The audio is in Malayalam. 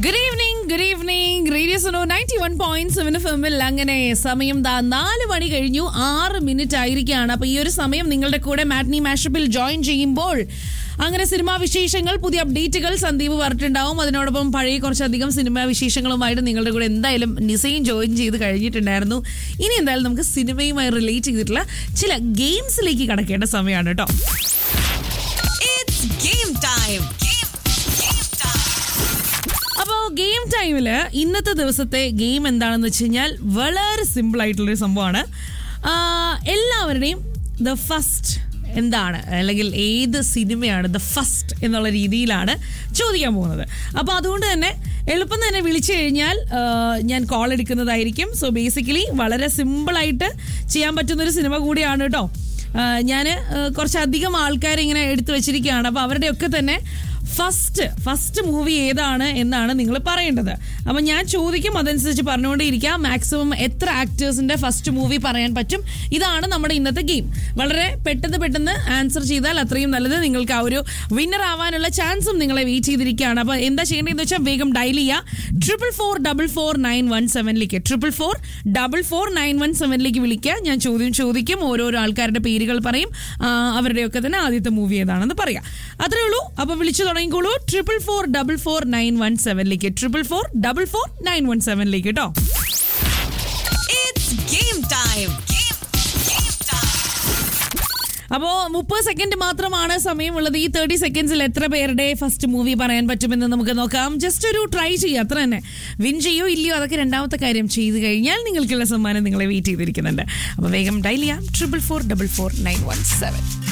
Good evening good evening radio Suno ninety one point seven ഫിമിൽ അങ്ങനെ സമയം ദാ നാല് മണി കഴിഞ്ഞു ആറ് മിനിറ്റ് ആയിരിക്കുകയാണ് അപ്പൊ ഈ ഒരു സമയം നിങ്ങളുടെ കൂടെ മാറ്റ്നി മാഷപ്പിൽ ജോയിൻ ചെയ്യുമ്പോൾ അങ്ങനെ സിനിമാ വിശേഷങ്ങൾ പുതിയ അപ്ഡേറ്റുകൾ സന്ദീപ് പറഞ്ഞിട്ടുണ്ടാവും അതിനോടൊപ്പം പഴയ കുറച്ചധികം സിനിമാ വിശേഷങ്ങളുമായിട്ട് നിങ്ങളുടെ കൂടെ എന്തായാലും നിസയും ജോയിൻ ചെയ്ത് കഴിഞ്ഞിട്ടുണ്ടായിരുന്നു ഇനി എന്തായാലും നമുക്ക് സിനിമയുമായി റിലേറ്റ് ചെയ്തിട്ടുള്ള ചില ഗെയിംസിലേക്ക് കടക്കേണ്ട സമയമാണ് കേട്ടോ It's game time. Game, game time. അപ്പോൾ ഗെയിം ടൈമിൽ ഇന്നത്തെ ദിവസത്തെ ഗെയിം എന്താണെന്ന് വെച്ച് കഴിഞ്ഞാൽ വളരെ സിമ്പിൾ ആയിട്ടുള്ളൊരു സംഭവമാണ് ആ, എല്ലാവരുടെയും ദ ഫസ്റ്റ് എന്താണ് അല്ലെങ്കിൽ ഏത് സിനിമയാണ് ദ ഫസ്റ്റ് എന്നുള്ള രീതിയിലാണ് ചോദിക്കാൻ പോകുന്നത് അപ്പോൾ അതുകൊണ്ട് തന്നെ എളുപ്പം തന്നെ വിളിച്ചു കഴിഞ്ഞാൽ ആ, ഞാൻ കോൾ എടുക്കുന്നതായിരിക്കും സോ ബേസിക്കലി വളരെ സിമ്പിളായിട്ട് ചെയ്യാൻ പറ്റുന്നൊരു സിനിമ കൂടിയാണ് കേട്ടോ ഞാൻ കുറച്ചധികം ആൾക്കാരെ ഇങ്ങനെ എടുത്തു വെച്ചിരിക്കുകയാണ് അപ്പോൾ അവരുടെയൊക്കെ തന്നെ ഫസ്റ്റ് ഫസ്റ്റ് മൂവി ഏതാണ് എന്നാണ് നിങ്ങൾ പറയേണ്ടത് അപ്പം ഞാൻ ചോദിക്കും അതനുസരിച്ച് പറഞ്ഞുകൊണ്ടേയിരിക്കാം മാക്സിമം എത്ര ആക്ടേഴ്സിന്റെ ഫസ്റ്റ് മൂവി പറയാൻ പറ്റും ഇതാണ് നമ്മുടെ ഇന്നത്തെ ഗെയിം വളരെ പെട്ടെന്ന് പെട്ടെന്ന് ആൻസർ ചെയ്താൽ അത്രയും നല്ലത് നിങ്ങൾക്ക് ആ ഒരു വിന്നർ ആവാനുള്ള ചാൻസും നിങ്ങളെ വെയിറ്റ് ചെയ്തിരിക്കുകയാണ് അപ്പോൾ എന്താ ചെയ്യേണ്ടതെന്ന് വെച്ചാൽ വേഗം ഡയൽ ചെയ്യുക triple four double four nine one സെവനിലേക്ക് triple four double four nine one സെവനിലേക്ക് വിളിക്കുക ഞാൻ ചോദ്യം ചോദിക്കും ഓരോരോ ആൾക്കാരുടെ പേരുകൾ പറയും ആ, അവരുടെയൊക്കെ തന്നെ ആദ്യത്തെ മൂവി ഏതാണെന്ന് പറയാം അത്രേ ഉള്ളൂ അപ്പൊ വിളിച്ചു തുടങ്ങിക്കോളൂ triple four double four nine one സെവനിലേക്ക് triple four double four nine one സെവനിലേക്ക് കേട്ടോ It's game time. Game, game time. അപ്പോ മുപ്പത് സെക്കൻഡ് മാത്രമാണ് സമയമുള്ളത് ഈ തേർട്ടി സെക്കൻഡ്സിൽ എത്ര പേരുടെ ഫസ്റ്റ് മൂവി പറയാൻ പറ്റുമെന്ന് നമുക്ക് നോക്കാം ജസ്റ്റ് ഒരു ട്രൈ ചെയ്യുക അത്ര തന്നെ വിൻ ചെയ്യോ ഇല്ലയോ അതൊക്കെ രണ്ടാമത്തെ കാര്യം ചെയ്ത് കഴിഞ്ഞാൽ നിങ്ങൾക്കുള്ള സമ്മാനം നിങ്ങളെ വെയിറ്റ് ചെയ്തിരിക്കുന്നുണ്ട് അപ്പൊ വേഗം ഡയൽ ചെയ്യാം triple four double four nine one seven